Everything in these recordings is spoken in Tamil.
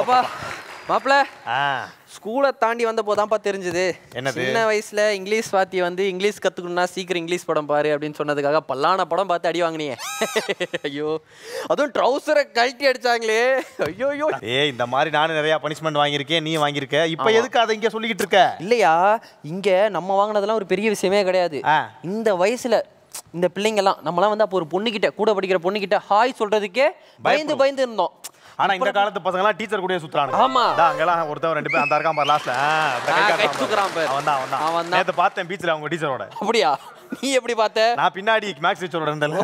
அப்பா மாப்பிள ஆ ஸ்கூலை தாண்டி வந்த போதான்ப்பா தெரிஞ்சது என்னது? சின்ன வயசுல இங்கிலீஷ் வாத்தி வந்து இங்கிலீஷ் கத்துக்கணும்னா சீக்கிரம் இங்கிலீஷ் படம் பாரு அப்படின்னு சொன்னதுக்காக பல்லான படம் பார்த்து அடி வாங்கினியே ஐயோ அதுவும் ட்ரௌசரை கழட்டி அடிச்சாங்களே ஐயோ ஐயோ ஏய் இந்த மாதிரி நானும் நிறைய பனிஷ்மெண்ட் வாங்கியிருக்கேன் நீ வாங்கியிருக்க இப்போ எதுக்கு அதை இங்கே சொல்லிக்கிட்டு இருக்க இல்லையா இங்க நம்ம வாங்கினதெல்லாம் ஒரு பெரிய விஷயமே கிடையாது ஆ. இந்த வயசுல இந்த பிள்ளைங்கெல்லாம் நம்மலாம் வந்து அப்போ ஒரு பொண்ணுகிட்ட கூட படிக்கிற பொண்ணுகிட்ட ஹாய் சொல்றதுக்கே பயந்து பயப்படும். பயந்து இருந்தோம் ஆனா இந்த காலத்து பசங்க எல்லாம் டீச்சர் கூட சுத்துறாங்க ஆமா. அங்கெல்லாம் ஒருத்தன் ரெண்டு பேர் அந்த இருக்கான் பாரு லாஸ்ட்ல ஆ, கை தூக்குறான் பாரு. அவன் தான் அவன் தான் அவன் தான். நேத்து பார்த்தேன் பீச்ல அவங்க டீச்சரோட அப்படியா நீ எப்படி பார்த்த நான் பின்னாடி மேக்ஸ் டீச்சரோட இருந்தேன்ல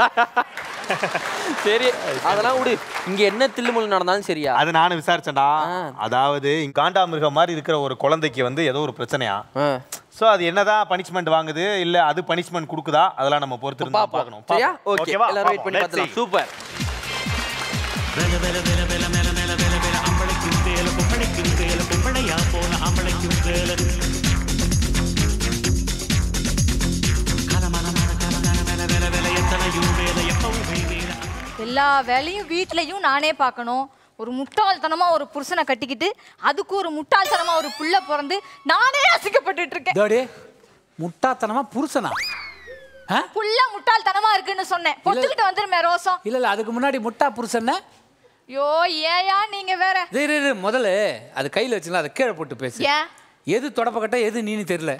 சரி அதெல்லாம் விடு இங்க என்ன தில்லுமுள்ளு நடந்தாலும் சரியா அது நானும் விசாரிச்சேன்டா ஆ. அதாவது காண்டாமிருகம் மாதிரி இருக்கிற ஒரு குழந்தைக்கு வந்து ஏதோ ஒரு பிரச்சனையா ஆ. சோ அது என்னதான் பனிஷ்மெண்ட் வாங்குது இல்ல அது பனிஷ்மெண்ட் கொடுக்குதா அதெல்லாம் நம்ம பொறுத்து இருந்து பாப்போம் பார்க்கணும் சரியா பாப்போம். ஓகே ஓகேவா? எல்லாரும் வெயிட் பண்ணி பாப்போம். Let's பார்த்துலாம் சூப்பர் எல்லா வேலையும் வீட்லயும் நானே பார்க்கணும் ஒரு முட்டாள்தனமா ஒரு புருஷனை கட்டிக்கிட்டு அதுக்கு ஒரு முட்டாள்தனமா ஒரு புள்ள பிறந்து நானே அசிக்கப்பட்டுட்டு இருக்கேன் டேடி முட்டாத்தனமா புருஷனா ஆ? புள்ள முட்டாள்தனமா இருக்குன்னு சொன்னேன் பொத்துக்கிட்டு வந்துருமே ரோசம் இல்ல இல்ல அதுக்கு முன்னாடி முட்டா புருஷன்னா யோ ஏயா நீங்க வேற இரு, இரு, இரு, முதல்ல அது கையில வச்சுக்கலாம் அதை கீழே போட்டு பேசு ஏன் எது தொடப்பக்கட்ட எது நீனு தெரியல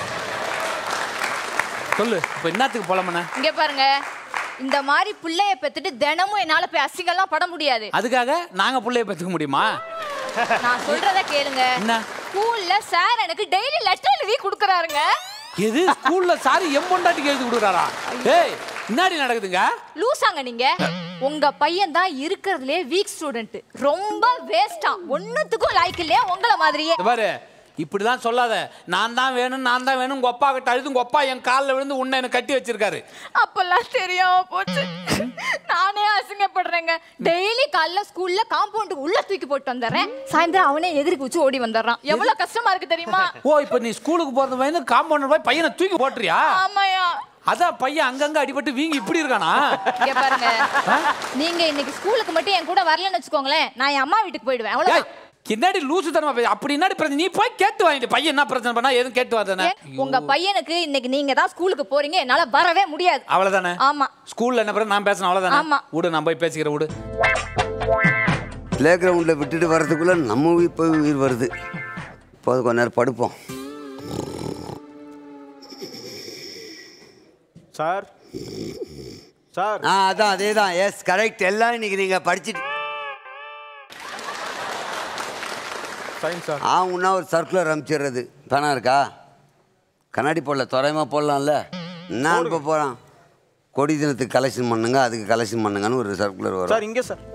சொல்லு இப்போ என்னத்துக்கு புலம்புன இங்க பாருங்க இந்த மாதிரி புள்ளைய பெத்துட்டு தினமும் என்னால போய் அசிங்கம்லாம் பட முடியாது அதுக்காக நாங்க புள்ளைய பெற்றுக்க முடியுமா நான் சொல்றத கேளுங்க என்ன? ஸ்கூல்ல சார் எனக்கு டெய்லி லெட்டர் எழுதி கொடுக்குறாருங்க எது ஸ்கூல்ல சாரி எம் பொண்டாட்டிக்கு எழுதி கொடுக்குறாரா ஏய் முன்னாடி நடக்குதுங்க லூசாங்க நீங்க உங்க பையன் தான் இருக்கிறதுலே வீக் ஸ்டூடெண்ட் ரொம்ப வேஸ்டா ஒண்ணுத்துக்கும் லாய்க்கு இல்லையா உங்கள மாதிரியே இத பாரு இப்படிலாம் சொல்லாத நான் தான் வேணும் நான் தான் வேணும் உங்க அப்பா கிட்ட அழுது உங்க அப்பா என் காலில் விழுந்து உன்னை எனக்கு கட்டி வச்சிருக்காரு அப்பெல்லாம் தெரியாம போச்சு நானே அசிங்கப்படுறேங்க டெய்லி காலைல ஸ்கூல்ல காம்பவுண்டுக்கு உள்ள தூக்கி போட்டு வந்துடுறேன் சாயந்தரம் அவனே எதிர்க்கு வச்சு ஓடி வந்துடுறான் எவ்வளவு கஷ்டமா இருக்கு தெரியுமா ஓ இப்போ நீ ஸ்கூலுக்கு போறது பயந்து காம்பவுண்டர் போய் பையனை தூக்கி போட்டுறியா ஆமாயா அதான் பையன் அங்கங்க அடிபட்டு வீங்கி இப்படி இருக்கானா இங்க பாருங்க நீங்க இன்னைக்கு ஸ்கூலுக்கு மட்டும் என் கூட வரலன்னு வச்சுக்கோங்களேன் நான் என் அம்மா வீட்டுக்கு போயிடுவேன் ஏய், அவ்வளவுதான் என்னடி லூசு தரமா பேச அப்படி என்னடி பிரச்சனை நீ போய் கேட்டு வாங்கிட்டு பையன் என்ன பிரச்சனை பண்ணா எதுவும் கேட்டு வாதானே ஏன், உங்க பையனுக்கு இன்னைக்கு நீங்க தான் ஸ்கூலுக்கு போறீங்க என்னால வரவே முடியாது அவ்வளவுதானே ஆமா ஸ்கூல்ல என்ன பிறகு நான் பேசணும் அவ்வளவுதானே ஆமா. விடு நான் போய் பேசிக்கிறேன் விடு ப்ளே கிரவுண்டில் விட்டுட்டு வர்றதுக்குள்ளே நம்ம உயிர் போய் உயிர் வருது இப்போ கொஞ்ச நேரம் படுப்போம் சார் சார் ஆ அதான் அதே தான் எஸ் கரெக்ட் எல்லாம் இன்னைக்கு நீங்கள் படிச்சுட்டு சைன் சார் ஆ உன்னா ஒரு சர்க்குலர் அனுப்பிச்சிடுறது பணம் இருக்கா கண்ணாடி போடல துறையமாக போடலாம்ல என்ன அனுப்ப போகிறான் கொடி தினத்துக்கு கலெக்ஷன் பண்ணுங்க அதுக்கு கலெக்ஷன் பண்ணுங்கன்னு ஒரு சர்க்குலர் சார் வரும் இங்கே சார்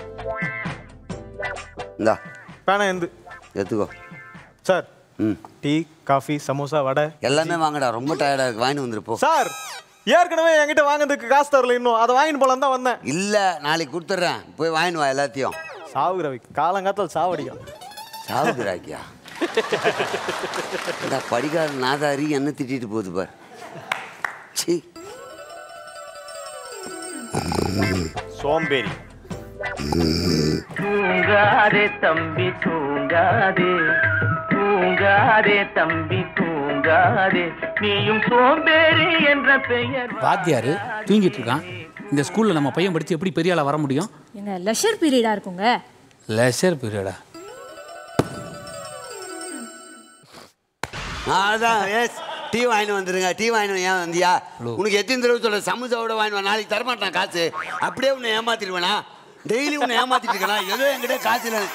இந்தா பேனா எந்து எடுத்துக்கோ சார் ம் டீ காஃபி சமோசா வடை எல்லாமே வாங்கடா ரொம்ப டயர்டாக இருக்கு வாங்கிட்டு வந்துருப்போம் சார் ஏற்கனவே என்கிட்ட வாங்குறதுக்கு காசு தரல இன்னும் அதை வாங்கிட்டு போலாம் தான் வந்தேன் இல்லை நாளைக்கு கொடுத்துட்றேன் போய் வாங்கிட்டு வா எல்லாத்தையும் சாவுகிறவை காலங்காத்தால் சாவடிக்கும் சாவுகிறாக்கியா இந்த படிக்காத நாதாரி என்ன திட்டிட்டு போகுது பார் சி சோம்பேறி தூங்காதே தம்பி தூங்காதே தூங்காதே தம்பி தூங்காதே நீயும் சோம்பேறி என்ற பெயர் வாத்தியாரு தூங்கிட்டு இருக்கான் இந்த ஸ்கூல்ல நம்ம பையன் படிச்சு எப்படி பெரிய ஆளா வர முடியும் எங்க லெஷர் பீரியடா இருக்குங்க லெஷர் பீரியடா அதான் எஸ் டீ வாங்கிட்டு வந்துருங்க டீ வாங்கிட்டு வந்து ஏன் வந்தியா உனக்கு எத்தனை தடவை சொல்ல சமுசாவோட வாங்கிட்டு வா நாளைக்கு தரமாட்டான் காசு அப்படியே உன்னை ஏமாத்திடுவேனா டெய்லி உன்னை ஏமாத்திட்டு இருக்கலாம் ஏதோ என்கிட்ட காசு இல்லை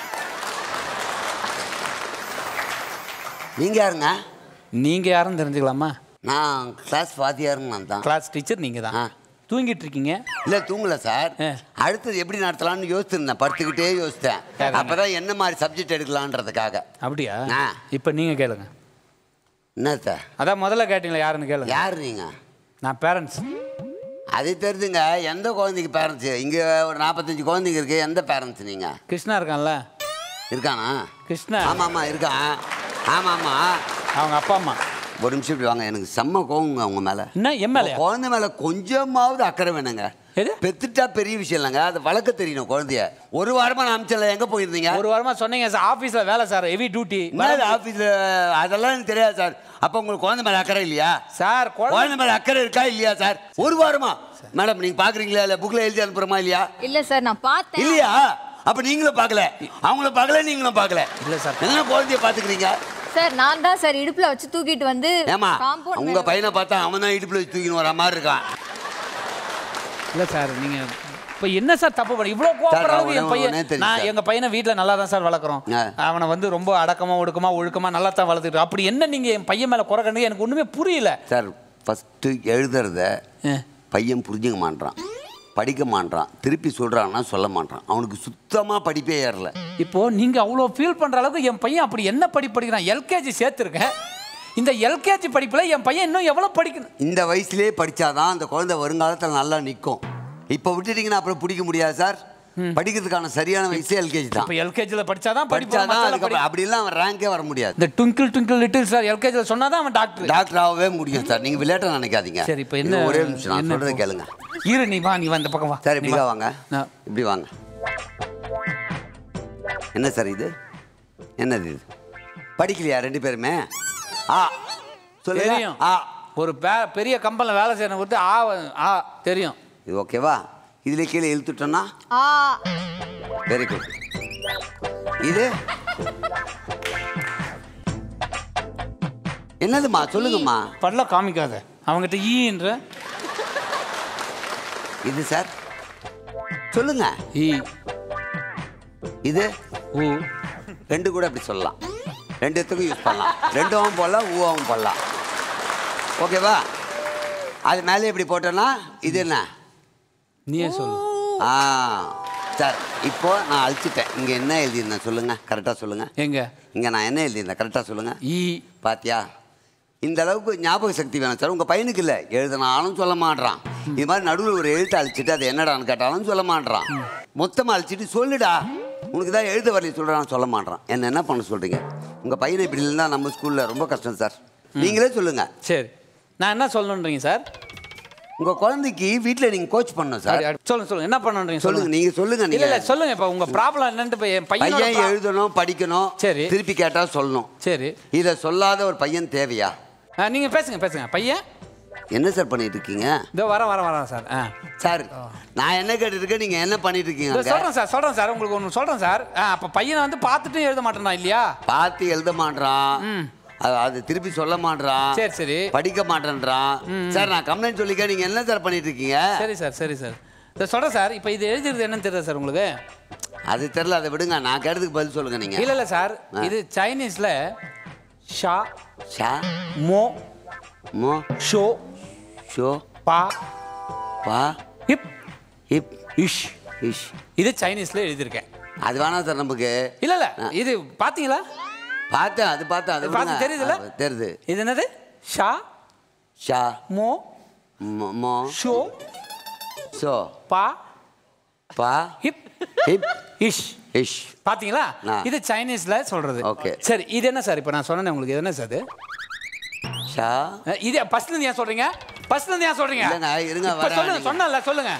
நீங்க யாருங்க நீங்க யாரும் தெரிஞ்சுக்கலாமா நான் கிளாஸ் வாத்தியாருங்க நான் தான் கிளாஸ் டீச்சர் நீங்க தான் ஆ. தூங்கிட்டு இருக்கீங்க இல்லை தூங்கல சார் ஆ. அடுத்தது எப்படி நடத்தலாம்னு யோசிச்சிருந்தேன் படுத்துக்கிட்டே யோசித்தேன் கேளுங்க. அப்பதான் என்ன மாதிரி சப்ஜெக்ட் எடுக்கலான்றதுக்காக அப்படியா ஆ. இப்போ நீங்க கேளுங்க என்னத்த அதான் முதல்ல கேட்டீங்களா யாருன்னு கேளுங்க யார் நீங்க நான் பேரண்ட்ஸ் அது தெரிஞ்சுங்க எந்த குழந்தைக்கு பேரண்ட்ஸு இங்கே ஒரு நாற்பத்தஞ்சு குழந்தைங்க இருக்கு எந்த பேரண்ட்ஸ் நீங்கள் கிருஷ்ணா இருக்கான்ல இருக்கானா கிருஷ்ணா ஆமாம் ஆமாம் இருக்கான் ஆமாம் ஆமாம் அவங்க அப்பா அம்மா ஒரு நிமிஷம் இப்படி வாங்க எனக்கு செம்ம கோவங்க அவங்க மேலே என்ன எம்எல்ஏ குழந்தை மேலே கொஞ்சமாவது அக்கறை வேணுங்க எது பெத்துட்டா பெரிய விஷயம் இல்லைங்க அதை வளர்க்க தெரியணும் குழந்தைய ஒரு வாரமா நான் அமிச்சல எங்க போயிருந்தீங்க ஒரு வாரமா சொன்னீங்க சார் ஆபீஸ்ல வேலை சார் ஹெவி டியூட்டி என்ன ஆபீஸ்ல அதெல்லாம் எனக்கு தெரியாது சார் அப்ப உங்களுக்கு குழந்தை மேல அக்கறை இல்லையா சார் குழந்தை குழந்தை மேல அக்கறை இருக்கா இல்லையா சார் ஒரு வாரமா மேடம் நீங்க பாக்குறீங்களா இல்ல புக்ல எழுதி அனுப்புறமா இல்லையா இல்ல சார் நான் பார்த்தேன் இல்லையா அப்ப நீங்களும் பார்க்கல அவங்களும் பார்க்கல நீங்களும் பார்க்கல இல்ல சார். என்ன குழந்தைய பாத்துக்கிறீங்க சார் நான் தான் சார் இடுப்புல வச்சு தூக்கிட்டு வந்து ஏமா காம்பவுண்ட் உங்க பையனை பார்த்தா அவன் தான் இடுப்புல வச்சு தூக்கின்னு வர மாதிரி இருக்கான் இல்ல சார் நீங்க இப்ப என்ன சார் தப்பு பண்ணி இவ்வளவு கோபப்படுற அளவுக்கு என் உடனே- பையன் உடனே தெரியும் நான் சார். எங்க பையனை வீட்ல நல்லா தான் சார் வளர்க்குறோம் ஆ. அவனை வந்து ரொம்ப அடக்கமா ஒடுக்கமா ஒழுக்கமா நல்லா தான் வளர்த்துட்டு அப்படி என்ன நீங்க என் பையன் மேல குறை கண்டு எனக்கு ஒண்ணுமே புரியல சார் ஃபஸ்ட்டு எழுதுறத ஆ. பையன் புரிஞ்சுக்க மாட்றான் படிக்க மாட்றான் திருப்பி சொல்கிறான்னா சொல்ல மாட்றான் அவனுக்கு சுத்தமாக படிப்பே ஏறல இப்போ நீங்க அவ்வளோ ஃபீல் பண்ற அளவுக்கு என் பையன் அப்படி என்ன படி படிக்கிறான் எல்கேஜி சேர்த்துருக்கேன் இந்த எல்கேஜி படிப்புல என் பையன் இன்னும் எவ்வளவு படிக்கணும் இந்த வயசுலேயே படித்தாதான் அந்த குழந்தை வருங்காலத்தில் நல்லா நிற்கும் இப்போ விட்டுட்டீங்கன்னா அப்புறம் பிடிக்க முடியாது சார் படிக்கிறதுக்கான சரியான வயசே எல்கேஜி தான் இப்போ எல்கேஜியில் படிச்சாதான் படிப்பு படித்தாதான் மத்ததெல்லாம் அதுக்கப்புறம் அப்படிலாம் அவன் ரேங்கே வர முடியாது இந்த ட்விங்கிள் ட்விங்கிள் லிட்டில் சார் எல்கேஜியில் சொன்னாதான் அவன் டாக்டர் டாக்டர் ஆகவே முடியும் சார் நீங்கள் விளையாட்ட நினைக்காதீங்க சரி, இப்ப இது என்ன- ஒரே நிமிஷம் நான் என்ன சொல்கிறத இப்போ? கேளுங்க இரு நீ வா நீ வா இந்த பக்கம் வா சார் நீ இப்படி வா. வாங்க நான் இப்படி வாங்க என்ன சார் இது என்னது இது படிக்கலையா ரெண்டு பேருமே ஆ சொல்லுங்க தெரியும் ஆ ஒரு பே- பெரிய கம்பெனியில் வேலை செய்யணும் கொடுத்து ஆ வ- ஆ தெரியும் இது ஓகேவா இதுல கீழே இழுத்துட்டோன்னா ஆ வெரி குட் இது என்னதுமா சொல்லுங்கம்மா பல்ல காமிக்காத அவங்ககிட்ட ஈன்ற இது சார் சொல்லுங்க ஈ இது ஊ ரெண்டு கூட அப்படி சொல்லலாம் ரெண்டுத்துக்கும் யூஸ் பண்ணலாம் ரெண்டும் போடலாம் ஊவாவும் போடலாம் ஓகேவா அது மேலே இப்படி போட்டோன்னா இது என்ன நீயே சொல்லு ஆ சார் இப்போ நான் அழிச்சிட்டேன் இங்கே என்ன எழுதியிருந்தேன் சொல்லுங்கள் கரெக்டாக சொல்லுங்கள் எங்க இங்கே நான் என்ன எழுதியிருந்தேன் கரெக்டாக சொல்லுங்கள் ஈ பாத்தியா இந்த அளவுக்கு ஞாபக சக்தி வேணும் சார் உங்கள் பையனுக்கு இல்லை எழுதினாலும் சொல்ல மாட்றான் இது மாதிரி நடுவில் ஒரு எழுத்து அழிச்சிட்டு அது என்னடான்னு கேட்டாலும் சொல்ல மாட்றான் மொத்தமாக அழிச்சிட்டு சொல்லுடா உனக்கு தான் எழுத வரலையே சொல்கிறான் சொல்ல மாட்றான் என்ன என்ன பண்ண சொல்கிறீங்க உங்கள் பையனை இப்படி இருந்தால் நம்ம ஸ்கூலில் ரொம்ப கஷ்டம் சார் நீங்களே சொல்லுங்கள் சரி நான் என்ன சொல்லணுன்றீங்க சார் உங்கள் குழந்தைக்கு வீட்டில் நீங்கள் கோச் பண்ணணும் சார் சொல்லுங்க சொல்லுங்க என்ன பண்ணணுன்றீங்க சொல்லுங்க நீங்கள் சொல்லுங்க இல்ல இல்ல நீங்கள் சொல்லுங்க இப்போ உங்க ப்ராப்ளம் என்னன்ட்டு இப்போ என் பையனோட பையன் pro- எழுதணும் படிக்கணும் சரி. திருப்பி கேட்டால் சொல்லணும் சரி இதை சொல்லாத ஒரு பையன் தேவையா ஆ, நீங்க பேசுங்க பேசுங்க பையன் என்ன சார் பண்ணிட்டு இருக்கீங்க இதோ வர வர வரேன் சார் ஆ சார் நான் என்ன கேட்டுருக்கேன் நீங்க என்ன பண்ணிட்டு இருக்கீங்க இதோ அங்க? சொல்றேன் சார் சொல்றேன் சார் உங்களுக்கு ஒன்று சொல்றேன் சார் ஆ அப்போ பையனை வந்து பார்த்துட்டும் எழுத மாட்டேனா இல்லையா பார்த்து எழுத மாட்றான் அது அது திருப்பி சொல்ல மாட்றான் சரி சரி படிக்க மாட்டேன்றான் சார் நான் கம்ப்ளைண்ட் சொல்லிக்க நீங்க என்ன சார் பண்ணிட்டு இருக்கீங்க சரி சார் சரி சார் இதை சொல்கிறேன் சார் இப்போ இது எழுதுறது என்னன்னு தெரியல சார் உங்களுக்கு அது தெரியல அதை விடுங்க நான் கேட்டதுக்கு பதில் சொல்லுங்க நீங்க இல்லை இல்லை சார் இது சைனீஸில் ஷா ஷா மோ மோ ஷோ ஷோ பா பா ஹிப் ஹிப் இஷ் இஷ் இது சைனீஸில் எழுதியிருக்கேன் அது வேணாம் சார் நமக்கு இல்லை இல்லை இது பார்த்தீங்களா பார்த்தேன் அது பார்த்தேன் அது பார்த்து விடுங்க. தெரியுதுல்ல? அது தெரியுது இது என்னது ஷா ஷா மோ மோ- மோ ஷோ ஷோ பா பா ஹிப் ஹிப் இஷ் இஷ் பாத்தீங்களா ஆ. இது சைனீஸ்ல சொல்றது Okay. சரி இது என்ன சார் இப்போ நான் சொன்னேன் உங்களுக்கு இது என்ன சார் இது ஷா அஹ், இது ஃபர்ஸ்ட்ல இருந்து ஏன் சொல்றீங்க ஃபர்ஸ்ட்ல இருந்து ஏன் சொல்றீங்க இல்லைங்க, இருங்க, இப்ப வரேன், சொல்லுங்க நீங்க. சொன்னல சொல்லுங்க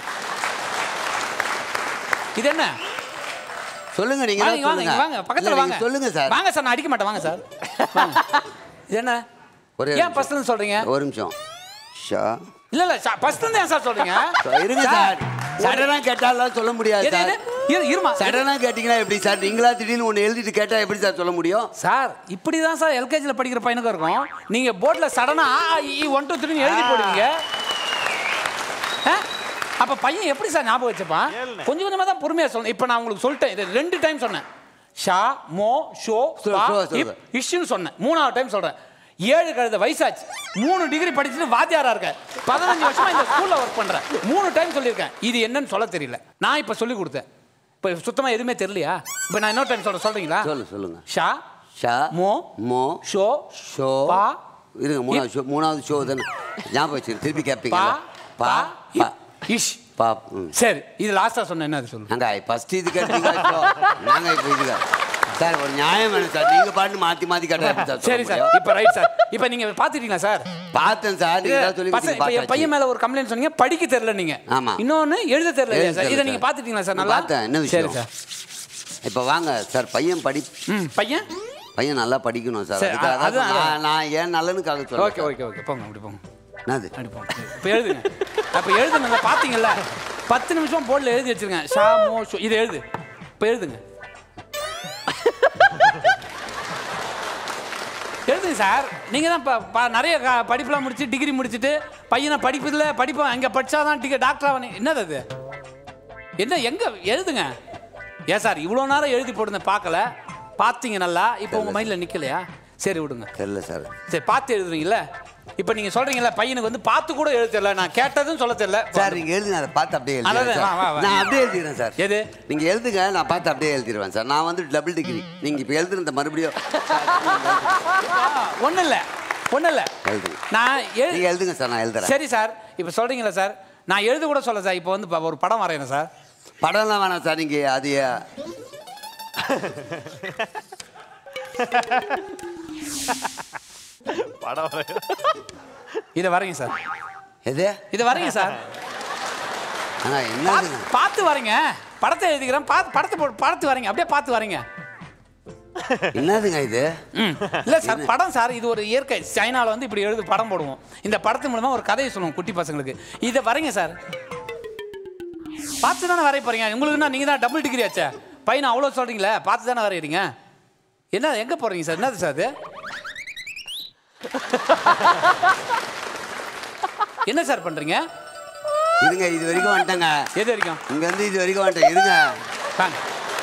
இது என்ன சொல்லுங்க நீங்க வாங்க தான் வாங்க இங்க சொல்லுங்க வாங்க பக்கத்துல இல்ல, வாங்க நீங்க சொல்லுங்க சார் வாங்க சார் நான் அடிக்க மாட்டேன் வாங்க சார் வாங்க. இது என்ன ஒரே ஏன் நிமிஷம். ஃபர்ஸ்ட்ல இருந்து சொல்றீங்க ஒரு நிமிஷம் ஷா இல்ல இல்ல ஃபர்ஸ்ட்ல இருந்து ஏன் சார் சொல்றீங்க இருங்க சார் சடனா கேட்டாலாம் சொல்ல முடியாது எது, சார் எது? இரு இருமா சடனா கேட்டீங்கன்னா எப்படி சார் நீங்களா திடீர்னு ஒன்று எழுதிட்டு கேட்டா எப்படி சார் சொல்ல முடியும் சார் இப்படி தான் சார் எல்கேஜியில் படிக்கிற பையனுக்கும் இருக்கும் நீங்கள் போர்டில் சடனாக இ ஒன் டூ த்ரீ எழுதி போடுவீங்க ஆ? அப்போ பையன் எப்படி சார் ஞாபகம் வச்சுப்பான் கொஞ்சம் கொஞ்சமாக தான் பொறுமையாக சொல்லணும் இப்போ நான் உங்களுக்கு சொல்லிட்டேன் இது ரெண்டு டைம் சொன்னேன் ஷா மோ ஷோ சொல், பா சொல், சொல். இப் இஷ்னு சொன்னேன் மூணாவது டைம் சொல்கிறேன் ஏழு கழுத வயசாச்சு மூணு டிகிரி படிச்சுட்டு வாத்தியாரா இருக்கேன் பதினஞ்சு வருஷமா இந்த ஸ்கூல்ல ஒர்க் பண்றேன் மூணு டைம் சொல்லியிருக்கேன் இது என்னன்னு சொல்ல தெரியல நான் இப்போ சொல்லி கொடுத்தேன் இப்போ சுத்தமா எதுவுமே தெரியலையா இப்போ நான் இன்னொரு டைம் சொல்றேன் சொல்றீங்களா சொல்லு சொல்லுங்க ஷா ஷா மோ மோ ஷோ ஷோ பா இருங்க மூணாவது ஷோ மூணாவது ஷோ தானே ஞாபகம் வச்சு திருப்பி கேட்பீங்க பா பா பா இஷ் பா ம் சரி இது லாஸ்டா சொன்ன என்ன அது சொல்லு நாங்க ஃபர்ஸ்ட் இது கேட்டீங்க இப்போ நாங்க இப்போ இது சார் ஒரு நியாயம் வேணும் சார் நீங்க பாட்டு மாத்தி மாத்தி கட்ட சார் சரி சார் இப்போ ரைட் சார் இப்போ நீங்க பாத்துட்டீங்களா சார் பார்த்தேன் சார் நீங்க ஏதாவது சொல்லி பசங்க இப்போ என் பையன் மேல ஒரு கம்ப்ளைண்ட் சொன்னீங்க படிக்க தெரியல நீங்க ஆமா. இன்னொன்னு எழுத தெரியல இல்லையா எழுத சார் இதை தெரியல நீங்க சார். பாத்துட்டீங்களா சார் நான் நல்லா பார்த்தேன், என்ன சரி விஷயம்? சார் இப்போ வாங்க சார் பையன் படி ம் பையன் பையன் நல்லா படிக்கணும் சார் சரி, அதுக்காக அது- தான் அது- நான் நான் ஏன் நல்லனுக்காக ஓகே சொல்றேன் ஓகே ஓகே போங்க அப்படி போங்க என்னது அப்படி போங்க இப்போ எழுதுங்க அப்போ எழுதுங்க பாத்தீங்கல்ல பத்து நிமிஷம் போர்டில் எழுதி வச்சிருங்க ஷா மோ ஷோ இதை எழுது இப்போ எழுதுங்க எழுதுங்க சார் நீங்கள் தான் இப்போ நிறைய க- படிப்புலாம் முடிச்சு டிகிரி முடிச்சுட்டு பையனை படிப்பதில் படிப்போம் அங்கே படிச்சாதான் டிக்கெட் டாக்டர் ஆகணும் என்னது அது என்ன எங்கே எழுதுங்க ஏன் சார் இவ்வளோ நேரம் எழுதி போடுங்க பார்க்கல பார்த்தீங்க நல்லா இப்போ உங்கள் மைண்டில் நிற்கலையா சரி விடுங்க தெரியல சார் சரி பார்த்து எழுதுறீங்கல்ல இப்போ நீங்கள் சொல்கிறீங்கல்ல பையனுக்கு வந்து பார்த்து கூட எழுத தெரியல நான் கேட்டதும் சொல்ல தெரியல சார் நீங்க எழுதுங்க அதை பார்த்து அப்படியே அதான், எழுதுறேன் வா, வா, சார் வா. நான் அப்படியே எழுதிடுறேன் சார் எது நீங்க எழுதுங்க நான் பார்த்து அப்படியே எழுதிடுவேன் சார் நான் வந்து டபுள் டிகிரி நீங்க இப்போ எழுதுறத மறுபடியும் ஒன்றும் இல்லை ஒன்றும் இல்லை எழுதுங்க நான் நீங்க எழு எழுதுங்க சார் நான் எழுதுறேன் சரி சார் இப்போ சொல்கிறீங்களா சார் நான் எழுத கூட சொல்ல சார் இப்போ வந்து இப்ப ஒரு படம் வரையணும் சார் படம்லாம் வேணாம் சார் நீங்க அது படம் இதை வரைங்க சார் எது இதை வரைங்க சார் ஆனா பார்த்து- என்னதுங்க பார்த்து வரீங்க படத்தை எழுதிக்கிறேன் பார்த்து படத்தை போட்டு பார்த்து வரீங்க அப்படியே பார்த்து வரீங்க என்னதுங்க இது ம் இல்லை சார் படம் சார் இது ஒரு இயற்கை சைனாவில் வந்து இப்படி எழுது படம் போடுவோம் இந்த படத்து மூலமா ஒரு கதையை சொல்லுவோம் குட்டி பசங்களுக்கு இதை வரைங்க சார் பார்த்து தானே வரைய போறீங்க உங்களுக்குன்னா நீங்கள் தான் டபுள் டிகிரி ஆச்சே பையனை அவ்வளோ சொல்கிறீங்களே பார்த்து தானே வரைகிறீங்க என்ன எங்கே போகிறீங்க சார் என்னது சார் அது என்ன சார் பண்ணுறீங்க இருங்க இது வரைக்கும் வந்துட்டேங்க எது வரைக்கும் இங்க இருந்து இது வரைக்கும் வந்துட்டேன் இருங்க வாங்க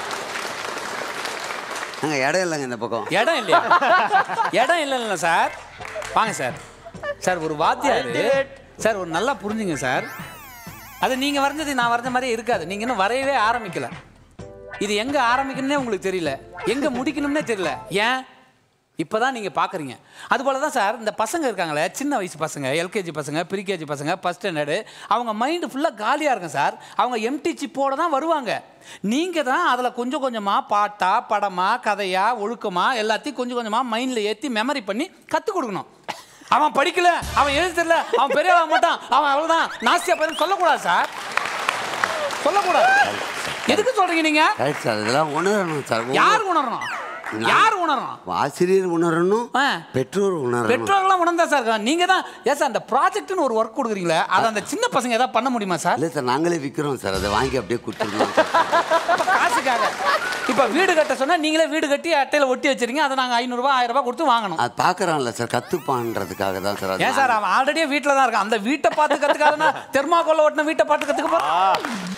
அங்க இடம் இல்லைங்க இந்த பக்கம் இடம் இல்லையா இடம் இல்லை இல்லை சார் வாங்க சார் சார் ஒரு வாத்தியார் சார் ஒரு நல்லா புரிஞ்சுங்க சார் அது நீங்கள் வரைஞ்சது நான் வரைஞ்ச மாதிரி இருக்காது நீங்கள் இன்னும் வரையவே ஆரம்பிக்கல இது எங்கே ஆரம்பிக்கணும்னே உங்களுக்கு தெரியல எங்கே முடிக்கணும்னே தெரியல ஏன் இப்போ தான் நீங்கள் பார்க்குறீங்க அதுபோல தான் சார் இந்த பசங்க இருக்காங்களே சின்ன வயசு பசங்க எல்கேஜி பசங்க ப்ரீகேஜி பசங்க ஃபஸ்ட் ஸ்டாண்டர்டு அவங்க மைண்டு ஃபுல்லாக காலியாக இருக்கும் சார் அவங்க எம்டி சிப்போட தான் வருவாங்க நீங்கள் தான் அதில் கொஞ்சம் கொஞ்சமாக பாட்டா படமா கதையா ஒழுக்கமா எல்லாத்தையும் கொஞ்சம் கொஞ்சமாக மைண்டில் ஏற்றி மெமரி பண்ணி கற்றுக் கொடுக்கணும் அவன் படிக்கல அவன் எழுத தெரியல அவன் பெரிய ஆக மாட்டான் அவன் அவ்வளோதான் நாஸ்தியா பையன் சொல்லக்கூடாது சார் சொல்லக்கூடாது எதுக்கு சொல்றீங்க நீங்க ரைட் சார் இதெல்லாம் உணரணும் சார் யார் உணரணும் யார் உணரணும் ஆசிரியர் உணரணும் ஆ. பெற்றோர் உணரணும் பெற்றோர்கள்லாம் உணர்ந்தா சார் இருக்காங்க. நீங்க தான் ஏன் சார் அந்த ப்ராஜெக்ட்னு ஒரு ஒர்க் கொடுக்குறீங்களே அதை அந்த சின்ன பசங்க ஏதாவது பண்ண முடியுமா சார் இல்லை சார் நாங்களே விற்கிறோம் சார் அதை வாங்கி அப்படியே கொடுத்துருக்கோம் இப்ப காசுக்காக இப்ப வீடு கட்ட சொன்னா நீங்களே வீடு கட்டி அட்டையில ஒட்டி வச்சிருக்கீங்க அதை நாங்க ஐநூறுரூவா ஆயிரம் ரூபாய் கொடுத்து வாங்கணும் அது பார்க்குறான்ல சார் கற்றுப்பான்றதுக்காக தான் சார் அது ஏன் சார் அவன் ஆல்ரெடியே வீட்டில் தான் இருக்கான் அந்த வீட்டை பார்த்து கத்துக்காதுன்னா தெர்மாக்கோல்ல ஓட்டின வீட்டை பார்த்து கத்துக்க போறான்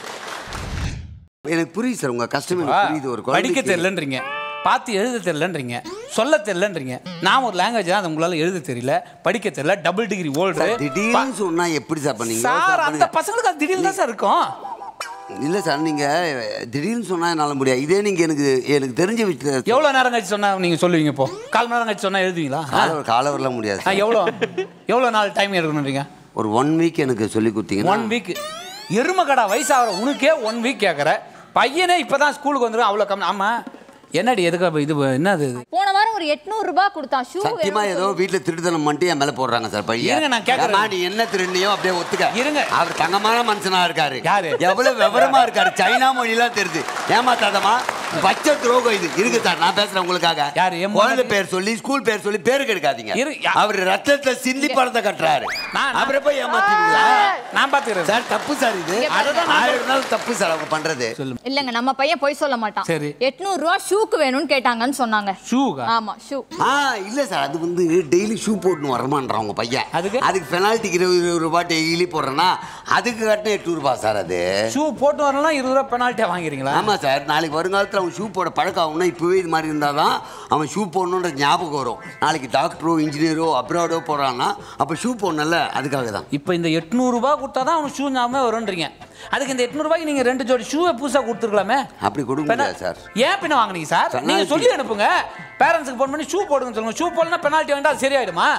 எனக்கு புரியுது சார் உங்கள் கஷ்டம் எனக்கு புரியுது ஒரு படிக்க குழந்தைக்கு தெரியலன்றீங்க பார்த்து எழுத தெரியலன்றீங்க சொல்ல தெரியலன்றீங்க நான் ஒரு லாங்குவேஜ் தான் அது உங்களால எழுத தெரியல படிக்க தெரியல டபுள் டிகிரி ஓல்டு சார் திடீர்னு சொன்னா எப்படி சார் பண்ணீங்க சார் அந்த பசங்களுக்கு அது திடீர்னு தான் சார் இருக்கும் இல்லை சார் நீங்க திடீர்னு சொன்னா என்னால் முடியாது இதே நீங்க எனக்கு எனக்கு தெரிஞ்ச விஷயத்த எவ்வளவு நேரம் கழிச்சு சொன்னா நீங்க சொல்லுவீங்க இப்போ கால் மணி நேரம் கழிச்சு சொன்னா எழுதுவீங்களா காலவர் காலவரில் முடியாது ஆ, சார். எவ்வளோ எவ்வளோ நாள் டைம் எடுக்கணுன்றீங்க ஒரு ஒன் வீக் எனக்கு சொல்லி கொடுத்தீங்கன்னா ஒன் வீக் எருமக்கடா வயசாகிற உனக்கே ஒன் வீக் கேட்குற பையனே இப்பதான் ஸ்கூலுக்கு வந்துடும் அவ்வளோ கம்மி ஆமா என்னடி எதுக்கு அப்ப இது என்னது இது போன வாரம் ஒரு எட்நூறு ரூபாய் கொடுத்தான் ஷூ சத்தியமா ஏதோ வீட்டுல திருத்தனம் பண்ணிட்டு என் மேல போடுறாங்க சார் பையன் இருங்க, நான் கேட்கறேன். ஏம்மா, நீ என்ன திருநியோ அப்படியே ஒத்துக்க இருங்க. அவர் தங்கமான மனுஷனா இருக்காரு யாரு? எவ்வளவு விவரமா இருக்காரு சைனா மொழியெல்லாம் தெரியுது ஏமாத்தாதமா பச்சை துரோகம் இது இருக்கு சார் நான் பேசுறேன் உங்களுக்காக யாரு? என் குழந்தை முன்னாடி- பேர் சொல்லி ஸ்கூல் பேர் சொல்லி பேரு கெடுக்காதீங்க இரு, யா- அவர் ரத்தத்தை சிந்தி படத்தை கட்டுறாரு நான்- அவரை போய் ஏமாத்தீங்களா நான் பார்த்துக்கிறேன் சார் தப்பு சார் இது அதுதான் ஆயிரம் நாள் தப்பு சார் அவங்க பண்றது இல்லங்க நம்ம பையன் போய் சொல்ல மாட்டான் சரி. எட்நூறு ரூபா ஷூக்கு வேணும்னு கேட்டாங்கன்னு சொன்னாங்க ஷூகா ஆமா ஷூ ஆ இல்ல சார் அது வந்து டெய்லி ஷூ போட்டுன்னு வரமான்றான் உங்க பையன் அதுக்கு? அதுக்கு பெனால்ட்டிக்கு இருபது இருபது ரூபாய் டெய்லி போடுறேன்னா அதுக்கு கட்டின எட்டு ரூபாய் சார் அது ஷூ போட்டு வரலாம் இருபது ரூபா பெனால்ட்டியா வாங்கிறீங்களா ஆமா சார் நாளைக்கு வருங்காலத்தில் அவன் ஷூ போட பழக்கம் ஆகும்னா இப்பவே இது மாதிரி இருந்தால் தான் அவன் ஷூ போடணுன்ற ஞாபகம் வரும் நாளைக்கு டாக்டரோ இன்ஜினியரோ அப்ராடோ போடுறான்னா அப்போ ஷூ போடணும்ல அதுக்காக தான் இப்போ இந்த எட்நூறுபா கொடுத்தா தான் அவனுக்கு ஷூ ஞாபகமே வரும்ன்றீங்க அதுக்கு இந்த எட்நூறுபாய்க்கு நீங்கள் ரெண்டு ஜோடி ஷூவை புதுசாக கொடுத்துருக்கலாமே அப்படி கொடுக்க முடியாது சார் ஏன் பின்ன வாங்குனீங்க சார் Penalty. நீங்க சொல்லி அனுப்புங்க பேரண்ட்ஸுக்கு ஃபோன் பண்ணி ஷூ போடுங்கன்னு சொல்லுங்க ஷூ போடலன்னா பெனால்ட்டி வேண்டாம் அது சரியாயிடுமா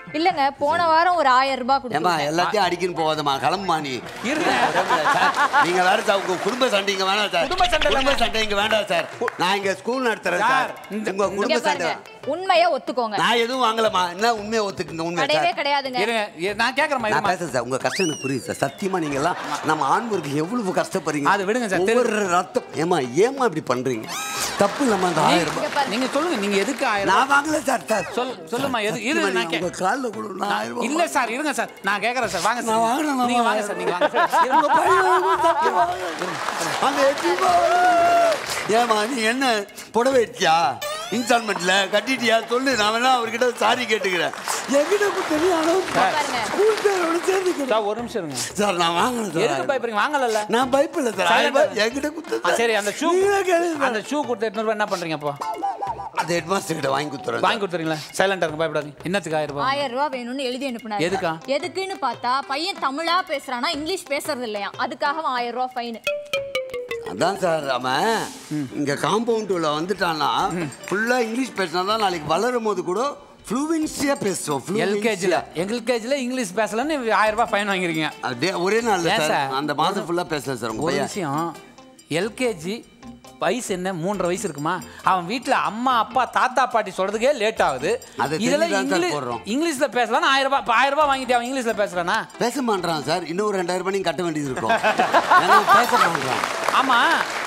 இல்லங்க போன வாரம் ஒரு ஆயிரம் ரூபாய் ஏமா கொடுத்தேன் எல்லாத்தையும் அடிக்கன்னு போகாதம்மா கிளம்புமா நீ இருங்க சார், நீங்க வேற சார் உங்க குடும்ப சண்டை இங்க வேணாம் சார் குடும்ப சண்டை இல்லைங்க. குடும்ப சண்டை இங்க வேண்டாம் சார் நான் இங்க ஸ்கூல் நடத்துறேன் சார், சார் இந்த- உங்க இங்க குடும்ப சண்டை பாருங்க உண்மையை ஒத்துக்கோங்க நான் எதுவும் வாங்கலமா என்ன உண்மையை ஒத்துக்குங்க உண்மை கிடையவே சார் கிடையாதுங்க இருங்க இ- நான் கேட்கறேன் நான் இருமா பேசுறேன் சார் உங்க கஷ்டம் எனக்கு புரியுது சார் சத்தியமா நீங்க எல்லாம் நம்ம ஆண்களுக்கு எவ்வளவு கஷ்டப்படுறீங்க அது விடுங்க சார், ஒவ்வொரு ரத்தம் ஏமா ஏமா இப்படி பண்றீங்க தப்பு இல்லாம அந்த ஆயிரம் ரூபாய் இங்க பாருங்க நீங்க சொல்லுங்க நீங்க எதுக்கு ஆயிரம் நான் வாங்கல சார் சார் சொல் சொல்லுமா எது இரு சத்தியமா நான் நீங்க கே- உங்க கால்ல கூட நான் ஆயிரம் ரூபாய் இல்ல சார் இருங்க சார் நான் கேக்குறேன் சார் வாங்க நான் சார் வாங்கினேன், நான் நீங்க வாங்க சார் நீங்க வாங்க சார் இருங்க. உங்க பையன் வாங்க, தப்பு வாங்க. அந்த எட்டு ரூபாய். ஏம்மா நீ என்ன புடவை எடுத்தியா இன்ஸ்டால்மெண்ட்ல கட்டிட்டியா சொல்லு நான் வேணா அவர்கிட்ட சாரி கேட்டுக்கிறேன் என்கிட்ட கொடுத்தனி அளவு பாருங்க. ஸ்கூல் பேரோட சேர்ந்துக்கிறேன் சார் ஒரு நிமிஷம் இருங்க சார் நான் வாங்கினேன் எதுக்கு சார் பயப்படுறீங்க வாங்கலல்ல நான் பயப்பில்ல சார் Silent ஆயிரம் ரூபாய் ஆ- என்கிட்ட ஆ, கொடுத்தது சரி அந்த ஷூ நீங்களே கேளுங்க அந்த ஷூ கொடுத்த எட்நூறு ரூபாய் என்ன பண்றீங்க அப்போ அந்த ஹெட்மாஸ்டர் கிட்ட வாங்கி கொடுத்துறேன் வாங்கி கொடுத்துறீங்களா சைலண்டா இருங்க பயப்படாதீங்க என்னத்துக்கு ஆயிரம் ரூபாய் ஆயிரம் ரூபாய் வேணும்னு எழுதி அனுப்புனாரு எதுக்கா? எதுக்குன்னு பார்த்தா பையன் தமிழா பேசுறானா இங்கிலீஷ் பேசுறது இல்லையா அதுக்காக ஆயிரம் ரூபாய் ஃபைன் அதான் சார் அவன் இங்க காம்பவுண்டுல வந்துட்டான்னா ஃபுல்லா இங்கிலீஷ் பேசினா தான் நாளைக்கு வளரும் போது கூட ஃப்ளூவென்சியா பேசுவோம் எல்கேஜில எல்கேஜில இங்கிலீஷ் பேசலன்னு ஆயிரம் ரூபாய் ஃபைன் வாங்கிருக்கீங்க அப்படியே ஒரே நாள்ல ஏன் சார் சார்? அந்த மாதம் ஃபுல்லா பேசல சார் உங்க ஒரு பையன் விஷயம் எல்கேஜி வயசு என்ன மூன்றரை வயசு இருக்குமா அவன் வீட்ல அம்மா அப்பா தாத்தா பாட்டி சொல்றதுக்கே லேட் ஆகுது அதை இதுல தெரிஞ்சுதான் சார் இங்கிலீஷ் போடுறோம். இங்கிலீஷ்ல பேசலாம் ஆயிரம் ரூபாய் இப்ப ஆயிரம் ரூபாய் வாங்கிட்டு அவன் இங்கிலீஷ்ல பேசுறானா பேச மாட்டான் சார் இன்னும் ஒரு ரெண்டாயிரம் ரூபாய் நீங்க கட்ட வேண்டியது இருக்கும் ஏன்னா பேச மாட்டான் ஆமா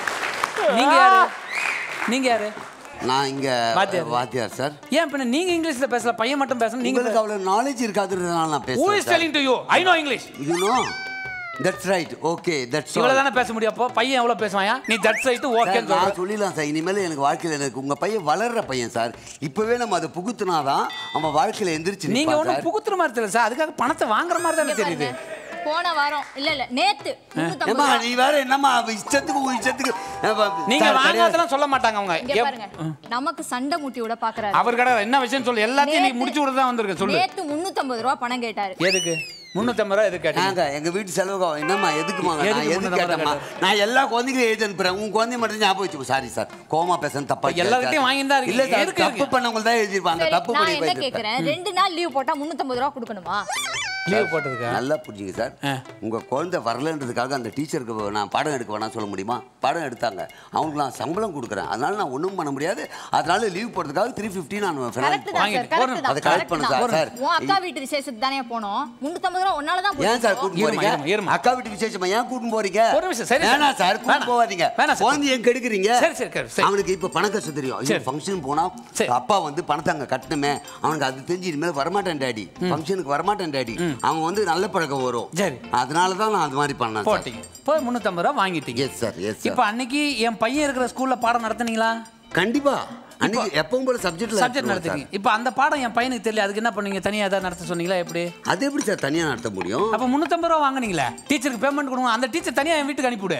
நீங்க யாரு நீங்க யாரு நான் இங்க வாத்தியார். வாத்தியார் சார் ஏன் பின்ன நீங்க இங்கிலீஷ்ல பேசல பையன் மட்டும் பேசணும் நீங்க உங்களுக்கு அவ்வளவு நாலேஜ் இருக்காதுன்றதுனால நான் ஹூ பேசுறேன் is sir telling to you I know English you know that's right okay that's இவ்வளவு தானே பேச முடியும் அப்போ பையன் எவ்வளவு பேசுவாயா நீ தட் சைட்டு ஓகே சார், நான் சொல்லிடலாம் சார் இனிமேல் எனக்கு வாழ்க்கையில் எனக்கு உங்க பையன் வளர்ற பையன் சார் இப்பவே நம்ம அதை புகுத்துனாதான் அவன் வாழ்க்கையில எந்திரிச்சு நீங்க நிப்பான் ஒண்ணும் சார். புகுத்துற மாதிரி தெரியல சார் அதுக்காக பணத்தை வாங்குற மாதிரி தானே இங்க தெரியுது பாருங்க போன வாரம் இல்ல இல்ல நேத்து முன்னூத்தம்பது ஏம்மா ரூபாய். நீ வேற என்னம்மா அவ இஷ்டத்துக்கு உன் இஷ்டத்துக்கு ஏம்மா, நீங்க சார், கிடையாது. வாங்காதெல்லாம் சொல்ல மாட்டாங்க அவங்க இங்க எப்- பாருங்க நமக்கு சண்டை முட்டி விட பாக்குறாரு அவர் கடை என்ன விஷயம் சொல்லு எல்லாத்தையும் நீ நேத்து- முடிச்சு விட தான் வந்திருக்க சொல்லு நேத்து முன்னூத்தம்பது ரூபாய் பணம் கேட்டாரு எதுக்கு முன்னூத்தம்பது ரூபா எதுக்கு கேட்டீங்க நாங்க எங்க வீட்டு செலவுக்கு என்னம்மா எதுக்குமா நான் எதுக்கு எதுக்கு முன்னூத்தம்பது கேட்டேம்மா நான் எல்லா குழந்தைங்களும் எழுதி அனுப்புறேன் உன் குழந்தை மட்டும் ஞாபகம் வச்சுக்கோ சாரி சார் கோமா பேசுறது தப்பா இப்ப எல்லார்கிட்டயும் வாங்கிட்டு தான் இல்ல இருக்கீங்க. சார் எதுக்கு தப்பு இருக்கு? பண்ணவங்க தான் எழுதிருப்பாங்க சரி, தப்பு நான் பண்ணி என்ன போயிருப்பேன் கேக்குறேன் ரெண்டு நாள் லீவ் போட்டா முன்னூத்தம்பது ரூபாய் கொடுக்கணுமா லீவ் போட்டதுக்கா நல்லா புரிஞ்சுங்க சார் ஆ. உங்க குழந்தை வரலன்றதுக்காக அந்த டீச்சருக்கு நான் பாடம் எடுக்க வேணாம் சொல்ல முடியுமா பாடம் எடுத்தாங்க அவங்களுக்கு நான் சம்பளம் கொடுக்குறேன் அதனால நான் ஒன்றும் பண்ண முடியாது அதனால லீவ் போடுறதுக்காக த்ரீ ஃபிஃப்டி நான் கரெக்ட் penalty தான் சார் வாங்கிட்டு கரெக்ட் போறேன். தான் அதை correct correct பண்ணு தான். Sir, sir. உன் அக்கா வீட்டு விசேஷத்துக்கு தானே போனோம் முன்னூத்தம்பது ரூபாய் உன்னால தான் ஏன் சார் போனோம். கூட்டு போறீங்க இருமா, இருமா. அக்கா வீட்டு விசேஷமா ஏன் கூட்டு போறீங்க ஒரு நிமிஷம், சரி சார். வேணாம் சார் கூட்டு வேணாம். போவாதீங்க வேணாம் சார். குழந்தை ஏன் கெடுக்குறீங்க சரி, சரி, சரி, சரி. அவனுக்கு இப்ப பண கஷ்டம் தெரியும் ஐயோ சரி. ஃபங்க்ஷன் போனா சரி. அப்பா வந்து பணத்தை அங்க கட்டணுமே அவனுக்கு அது தெரிஞ்சு இனிமேல் வரமாட்டேன் டாடி ஃபங்க்ஷனுக்கு வரமாட்டேன் டாடி அவன் வந்து நல்ல பழக்கம் வரும் சரி. அதனால தான் நான் அது மாதிரி பண்ணேன் சார் போட்டீங்க போய் முன்னூத்தம்பது ரூபா வாங்கிட்டீங்க எஸ் சார் எஸ் இப்போ சார் அன்னைக்கு என் பையன் இருக்கிற ஸ்கூல்ல பாடம் நடத்துனீங்களா கண்டிப்பா அன்னைக்கு எப்பவும் போல சப்ஜெக்ட்ல சப்ஜெக்ட் நடத்துறீங்க இப்போ அந்த பாடம் என் பையனுக்கு தெரியல அதுக்கு என்ன பண்ணீங்க தனியா ஏதாவது நடத்த சொன்னீங்களா எப்படி அது எப்படி சார் தனியா நடத்த முடியும் அப்ப முன்னூத்தம்பது ரூபா வாங்குனீங்களே டீச்சருக்கு பேமெண்ட் கொடுங்க அந்த டீச்சர் தனியா என் வீட்டுக்கு அனுப்பிவிடு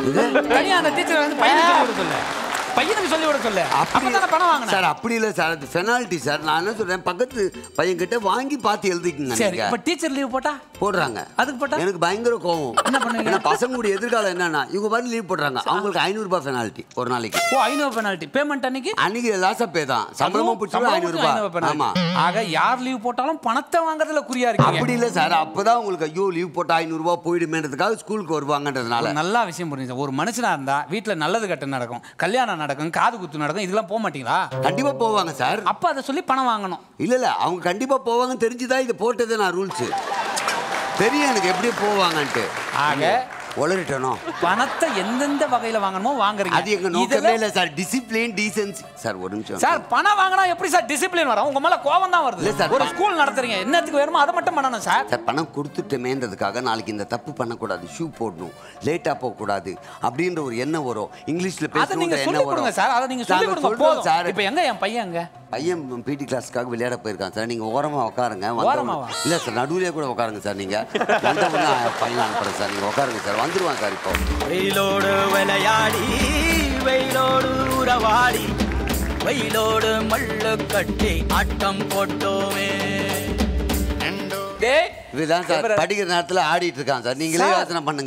தனியா அந்த டீச்சர் வந்து பையனுக்கு சொல்லி விட சொல்லு பையனுக்கு சொல்லி விட சொல்லு அப்பதானே பணம் வாங்கினேன் சார் அப்படி இல்ல சார் அது பெனால்ட்டி சார் நான் என்ன சொல்றேன் பக்கத்து பையன் கிட்ட வாங்கி பார்த்து எழுதிக்கங்க சரி நீங்க இப்ப டீச்சர் லீவ் போட்டா போடுறாங்க அதுக்கு போட்டா? எனக்கு பயங்கர கோவம் என்ன பண்ணுவீங்க? ஏன்னா பசங்களுடைய எதிர்காலம் என்னன்னா இவங்க பாட்டு லீவ் போடுறாங்க அவங்களுக்கு ஐநூறு ரூபாய் பெனால்ட்டி ஒரு நாளைக்கு ஓ ஐநூறு பெனால்ட்டி பேமெண்ட் அன்னைக்கு அன்னைக்கு லாஸ் பே தான் சம்பளமும் பிடிச்சி ஐநூறு ரூபாய் ஆமா ஆக யார் லீவ் போட்டாலும் பணத்தை வாங்குறதுல குறியா இருக்கீங்க அப்படி இல்ல சார் அப்பதான் உங்களுக்கு ஐயோ லீவ் போட்டா ஐநூறு ரூபாய் போயிடுமேன்றதுக்காக ஸ்கூலுக்கு வருவாங்கன்றதுனால ஒரு நல்ல விஷயம் புரியுது ஒரு மனுஷனா இருந்தா வீட்ல நல்லது கட்ட நடக்கும் கல்யாணம் நடக்கும் காது குத்து நடக்கும் இதெல்லாம் போக மாட்டீங்களா கண்டிப்பா போவாங்க சார் அப்ப அதை சொல்லி பணம் வாங்கணும் இல்ல இல்ல அவங்க கண்டிப்பா போவாங்கன்னு தெரிஞ்சுதான் இது போட்டது நான் ரூல்ஸ் தெரியும் எனக்கு எப்படி போவாங்கன்ட்டு ஆக உளறிட்டனோ பணத்தை எந்தெந்த வகையில வாங்கணுமோ வாங்குறீங்க அது எங்க நோக்கமே இதுல- இல்ல சார் டிசிப்ளின் டீசன்சி சார் ஒரு நிமிஷம் சார் பணம் வாங்கினா எப்படி சார் டிசிப்ளின் வரும் உங்க மேல கோவம் தான் இல்ல வருது சார், ஒரு ப- ஸ்கூல் நடத்துறீங்க என்னத்துக்கு வேணுமோ அதை மட்டும் பண்ணணும் சார் சார் பணம் கொடுத்துட்டமேன்றதுக்காக நாளைக்கு இந்த தப்பு பண்ணக்கூடாது ஷூ போடணும் லேட்டா போகக்கூடாது அப்படின்ற ஒரு எண்ணம் வரும் இங்கிலீஷ்ல அதை நீங்க பேசணுன்ற சொல்லி எண்ணம் கொடுங்க வரும் சார் அதை நீங்க சொல்லி நாங்க கொடுங்க சொல்றோம் போதும் சார் இப்போ எங்க என் பையன் எங்க பையன் பிடி கிளாஸ்க்காக விளையாட போயிருக்கான் சார் நீங்க ஓரமா உட்காருங்க வந்த ஓரமாவா? உடனே- இல்ல சார் நடுவுலயே கூட உட்காருங்க சார் நீங்க வந்த உடனே பையன் அனுப்புறேன் சார் நீங்க உட்காருங்க சார் வந்துருவான் சார் இப்போ வெயிலோடு விளையாடி வெயிலோடு உறவாடி வெயிலோடு மல்லு கட்டி ஆட்டம் போட்டோமே டேய் இதுதான் சார் எப்பரா? படிக்கிற நேரத்துல ஆடிட்டு இருக்கான் சார் நீங்களே சார். யோசனை பண்ணுங்க சார்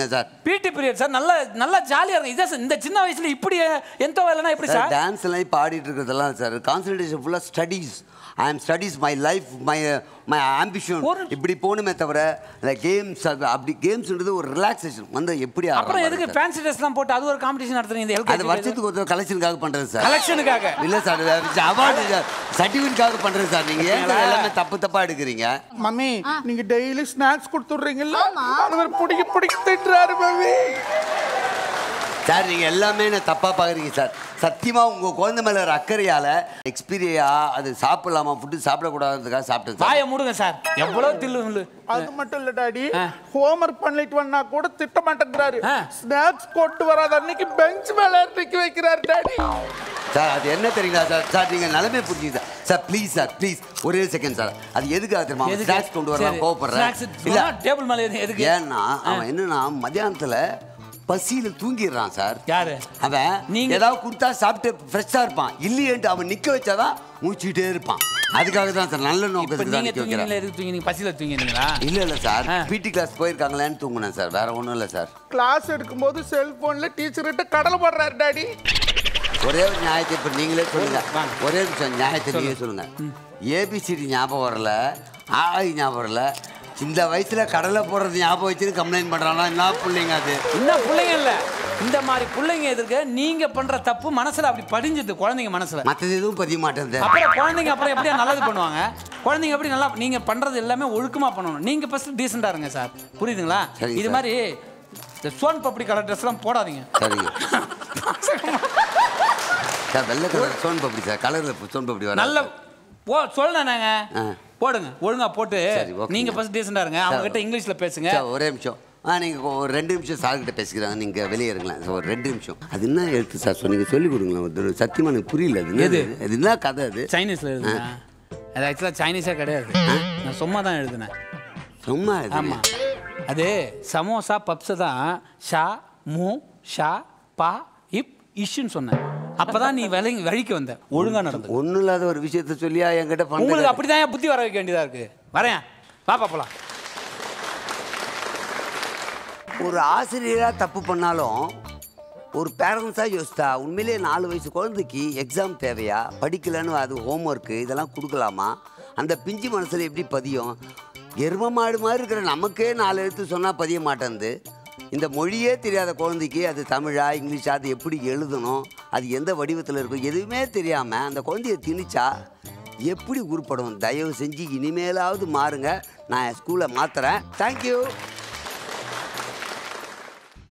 பிடி பீரியட் சார் நல்ல நல்லா ஜாலியா இருக்கும் இதான் சார் இந்த சின்ன வயசுல இப்படி எந்த வேலைனா எப்படி சார் சார் டான்ஸ் எல்லாம் இப்போ ஆடிட்டு இருக்கிறதெல்லாம் சார் கான்சன்ட்ரேஷன் ஃபுல்லாக studies I am studies my life my my ambition ஒரு- இப்படி போகணுமே தவிர இந்த கேம்ஸ் அப்படி கேம்ஸ்ன்றது ஒரு ரிலாக்ஸேஷன் வந்து எப்படி அப்புறம் எதுக்கு ஃபேன்சி ட்ரெஸ்லாம் போட்டு அது ஒரு காம்படிஷன் நடத்துறீங்க இந்த அது எல்கேஜி வருஷத்துக்கு ஒரு கலெக்ஷனுக்காக பண்ணுறது சார் கலெக்ஷனுக்காக இல்லை சார் அவார்டு சர்டிஃபிகேட்காக பண்ணுறது சார் நீங்கள் ஏன் சார் எல்லாமே தப்பு தப்பாக எடுக்கிறீங்க மம்மி நீங்க டெய்லி ஸ்நாக்ஸ் கொடுத்துடுறீங்கல்ல அவர் பிடிக்க பிடிக்க திட்டுறாரு மம்மி சார் நீங்கள் எல்லாமே என்ன தப்பாக பார்க்குறீங்க சார் சத்தியமாக உங்கள் குழந்தை மேலே ஒரு அக்கறையால் எக்ஸ்பீரியா அது சாப்பிடலாமா ஃபுட்டு சாப்பிடக்கூடாதுக்காக சாப்பிட்டேன் சார் வாயை மூடுங்க சார் எவ்வளவு தில்லு தில்லு. அது மட்டும் இல்ல டாடி ஆ. ஹோம்ஒர்க் பண்ணிட்டு வந்தா கூட திட்ட மாட்டேங்கிறாரு ஆ. ஸ்நாக்ஸ் கொண்டு வராத அன்னைக்கு பெஞ்ச் மேல நிக்க வைக்கிறாரு டாடி சார் அது என்ன தெரியுங்களா சார் சார் நீங்கள் நிலைமை புரிஞ்சுங்க sir sir please sir please ஒரே செகண்ட் சார் அது எதுக்காக தெரியுமா எதுக்கு? ஸ்நாக்ஸ் கொண்டு வரலாம் சரி. கோவப்படுறேன் Snacks இல்லை சொன்னா டேபிள் மேல எது- எதுக்கு ஏன்னா அவன் என்னன்னா மத்தியானத்தில் பசியில் தூங்கிடுறான் சார் யாரு அவன் நீங்க- ஏதாவது கொடுத்தா சாப்பிட்டு ஃப்ரெஷ்ஷாக இருப்பான் இல்லையேன்ட்டு அவன் நிற்க வச்சாதான் மூச்சுக்கிட்டே இருப்பான் அதுக்காக தான் சார் நல்ல இப்ப நோக்கத்துக்கு தான் நீங்க நிற்க வைக்கிறேன் தூங்கினீங்களா எதுக்கு தூங்கினீங்க பசியில தூங்கினீங்களா இல்ல இல்ல சார் ஆ. பிடி கிளாஸ் போயிருக்காங்களேன்னு தூங்குனேன் சார் வேற ஒண்ணும் இல்ல சார் கிளாஸ் எடுக்கும்போது செல்போன்ல டீச்சர்கிட்ட கடலை போடுறாரு டாடி ஒரே ஒரு நியாயத்தை இப்ப நீங்களே சொல்லுங்க வாங்க. ஒரே நிமிஷம் நியாயத்தை நீங்க சொல்லுங்க ஏபிசிடி ஞாபகம் வரல ஆஐ ஞாபகம் வரல இந்த வயசுல கடலை போடுறது ஞாபகம் வச்சுன்னு கம்ப்ளைண்ட் பண்றானா என்ன பிள்ளைங்க அது இன்னும் பிள்ளைங்க இல்ல இந்த மாதிரி பிள்ளைங்க எதிர்க்க நீங்க பண்ற தப்பு மனசுல அப்படி படிஞ்சது குழந்தைங்க மனசுல மத்தது எதுவும் பதிய மாட்டேன் அப்புறம் குழந்தைங்க அப்புறம் எப்படியா நல்லது பண்ணுவாங்க குழந்தைங்க எப்படி நல்லா நீங்க பண்றது எல்லாமே ஒழுக்கமா பண்ணணும் நீங்க ஃபர்ஸ்ட் டீசெண்டா இருங்க சார் புரியுதுங்களா சரிங்க இது சார். மாதிரி இந்த சோன் பப்படி கலர் ட்ரெஸ் எல்லாம் போடாதீங்க சரிங்க சார் வெள்ளை கலர் சோன் பப்படி சார் கலர்ல சோன் பப்படி வர நல்ல போ சொல்லுங்க ஆ. போடுங்க ஒழுங்கா போட்டு சரி, ஓகே. நீங்க ஃபர்ஸ்ட் டீசெண்டா இருங்க அவங்க கிட்ட இங்கிலீஷ்ல பேசுங்க சார் ஒரே நிமிஷம் ஆ நீங்கள் ஒரு ரெண்டு நிமிஷம் சார்கிட்ட பேசிக்கிறாங்க நீங்கள் வெளியே இருங்களேன் சார் ஒரு ரெண்டு நிமிஷம் அது என்ன எழுத்து சார் சொன்னீங்க சொல்லிக் கொடுங்களேன் ஒரு தடவை. சத்தியமா எனக்கு புரியல அது எது? என்னது? அது என்ன கதை அது சைனீஸ்ல எழுதுங்க அது ஆக்சுவலாக சைனீஸே கிடையாது நான் சும்மா தான் எழுதினேன் சும்மா இது ஆமா அது சமோசா பப்ஸ் தான் ஷா மூ ஷா பா இப் இஷ்ன்னு சொன்னேன் அப்பதான் நீ விலை வழிக்கு வந்த ஒழுங்கா நடந்து ஒன்றும் இல்லாத ஒரு விஷயத்த சொல்லியா என்கிட்ட உங்களுக்கு பண்ண அப்படிதான் புத்தி வர வைக்க வேண்டியதா இருக்கு வரேன் பாப்பா போலாம் ஒரு ஆசிரியராக தப்பு பண்ணாலும் ஒரு பேரண்ட்ஸாக யோசித்தா உண்மையிலேயே நாலு வயசு குழந்தைக்கு எக்ஸாம் தேவையா படிக்கலைன்னு அது ஹோம்ஒர்க்கு இதெல்லாம் கொடுக்கலாமா அந்த பிஞ்சு மனசில் எப்படி பதியும் எரும மாடு மாதிரி இருக்கிற நமக்கே நாலு எழுத்து சொன்னால் பதிய மாட்டேங்குது இந்த மொழியே தெரியாத குழந்தைக்கு அது தமிழா இங்கிலீஷா அது எப்படி எழுதணும் அது எந்த வடிவத்தில் இருக்கும் எதுவுமே தெரியாமல் அந்த குழந்தைய திணிச்சா எப்படி உருப்படும் தயவு செஞ்சு இனிமேலாவது மாறுங்க நான் ஸ்கூலை மாற்றுறேன் தேங்க்யூ